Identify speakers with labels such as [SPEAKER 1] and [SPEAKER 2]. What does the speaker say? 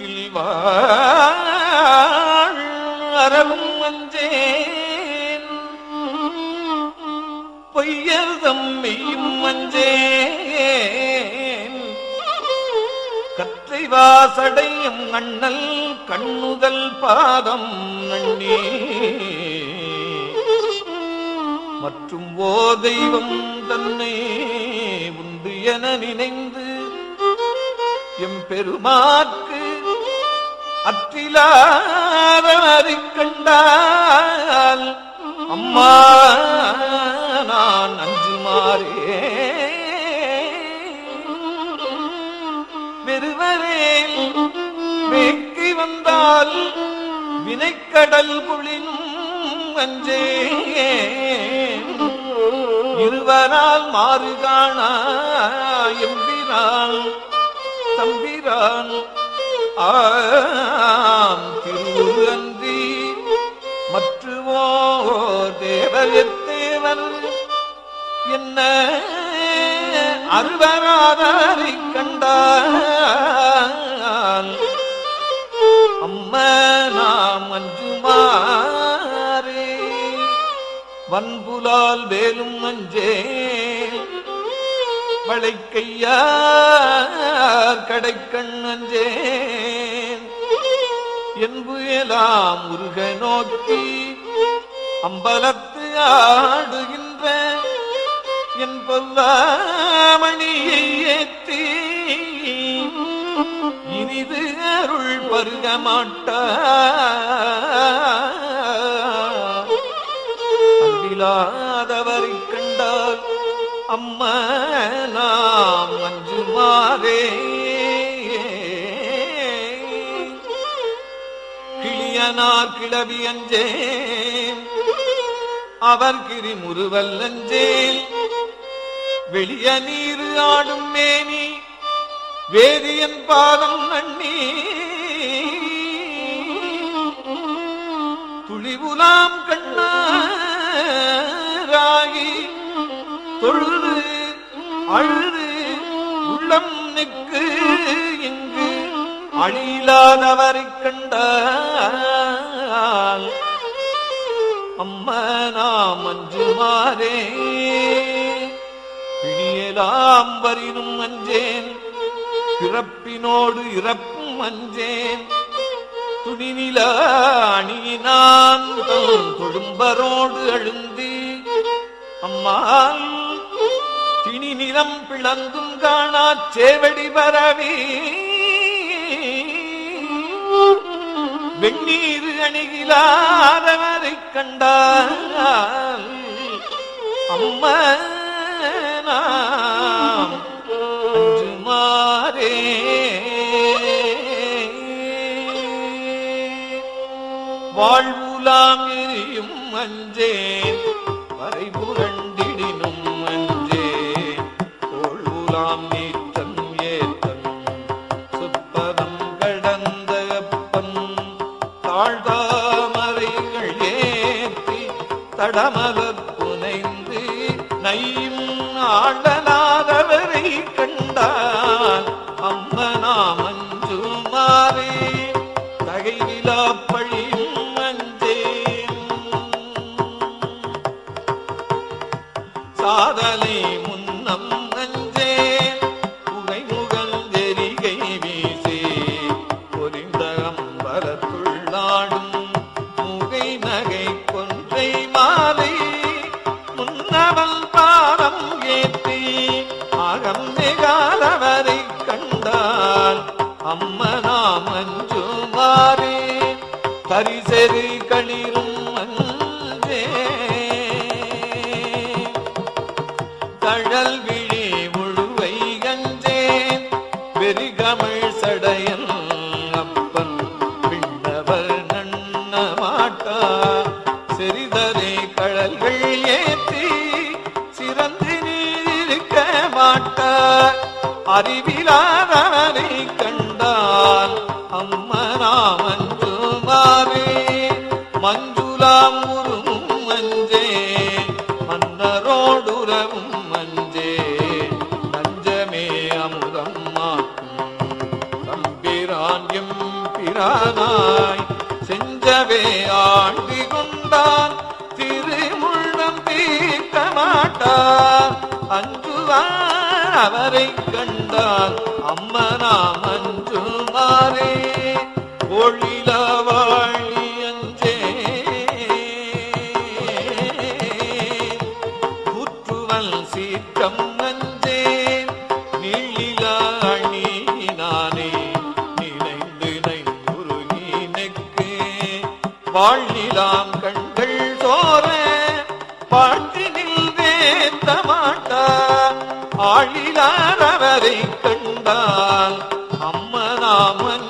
[SPEAKER 1] ஊற்றில் வாழ் அறவும் மஞ்சேன் பொய்யதம் மெய்யும் மஞ்சேன் கற்றை வாசடையும் அண்ணல் கண்ணுதல் பாதம் நன்னே மற்றும் ஓ தெய்வம் தன்னை உண்டு என நினைந்து எம் பெருமாற்கு அற்றிலாரி கண்டால் அம்மா நான் அஞ்சுமாறே வெறுவரேல் வேட்கை வந்தால் வினைக்கடல் குளினும் அஞ்சே இருவரால் மாறு காணா எம்பிரான் தம்பிரான் ஆம் திரு அன்றி மற்றுவோ தேவர் எத்தேவர் என்ன அருவராதாரை கண்டால் அம்ம நாம் அஞ்சுமாறே வன்புலால் வேலும் அஞ்சேன் வளைக்கையார் கடைக்கண் அஞ்சேன் என்பு எல்லாம் முருக நோக்கி அம்பலத்து ஆடுகின்ற என் பொல்லாமணியை ஏற்றி இனிது அருள் பருக மாட்டார் அன்பிலாதவரை கண்டால் அம்மா நாம் அஞ்சுமாறே கிளியனார் கிளவி அஞ்சேன் அவர் கிரி முறுவல் அஞ்சேன் வெளிய நீர் ஆடும் மேனி வேதியன் பாதம் நன்னி துளிவுலாம் கண்ணாராகி தொழுது அழுது உள்ளம் நிற்கு இங்கு அழியிலாதவரைக் கண்டால் அம்மா நாம் அஞ்சுமாறே பிணியலாம் வரினும் அஞ்சேன் பிறப்பினோடு இறப்பும் அஞ்சேன் துணிநில அணியினான் தன் தொடும்பரோடு அழுந்தி அம்மாள் திணி நிலம் பிளந்தும் காணாச் சேவடி பரவி வெந்நீர் அணிகிலாதவரைக் கண்டால் அம்மா நாம் அஞ்சுமாறே வாழ்வுலாம் எரியும் அஞ்சேன் வரை புரண்டிடினும் அஞ்சேன் தோழ்வுலாம் நீற்றன் ஏத்தன் சொற்பதம் கடந்த அப்பன் தாழ்தாமரைகள் ஏற்றி தடமலர் புனைந்து நையும் ஆளலாதவரை கண்டால் அம்மனாம் அஞ்சுமாறே தகைவிலா பழியும் அஞ்சேன் சாதலை முன்னம் அஞ்சேன் புகை முகந்தெரிகை வீசி பொறிந்த அம்பலத்துள்ளாடும் முகை நகை கொன்றை மாலை முன்னவல் பாதம் ஏற்றி அகம் நிகாலவரை கண்டால் அம்மனாம் அஞ்சுமாறே பரிசெறி களிரும் அஞ்சே தழல் விழி முழுவை கஞ்சேன் வெறிகமிழ் சடையன் அப்பன் பின்னவர் நன்ன மாட்டா சிறிதரை கழல்கள் ஏற்றி சிறந்து நீரிருக்க மாட்டார் அறிவிலாதவரை கண்டால் அம்மனா மஞ்சுமாரே மஞ்சுளாம் உருவும் மஞ்சே மன்னரோடுறவும் மஞ்சே நஞ்சமே அமுதம் மாக்கும் தம்பிரான் எம் பிரானாய் செஞ்சவே ஆண்டி கொண்டான் திருமுள்ளம் தீர்க்க மாட்டார் அஞ்சுவார் அவரை கண்டால் அம்மனாம் அஞ்சுமாறே ஒளில வாழி அஞ்சே கூற்றுவல் சீர்க்கம் அஞ்சேன் நீளில அணியினானே நினைந்து நைந்துருகி நெக்கு வாழ்நிலாம் கண்கள் சோர பாட்டினில் வேந்த மாட்டா ஆழிலார் அவரை கண்டால் அம்மனாமன்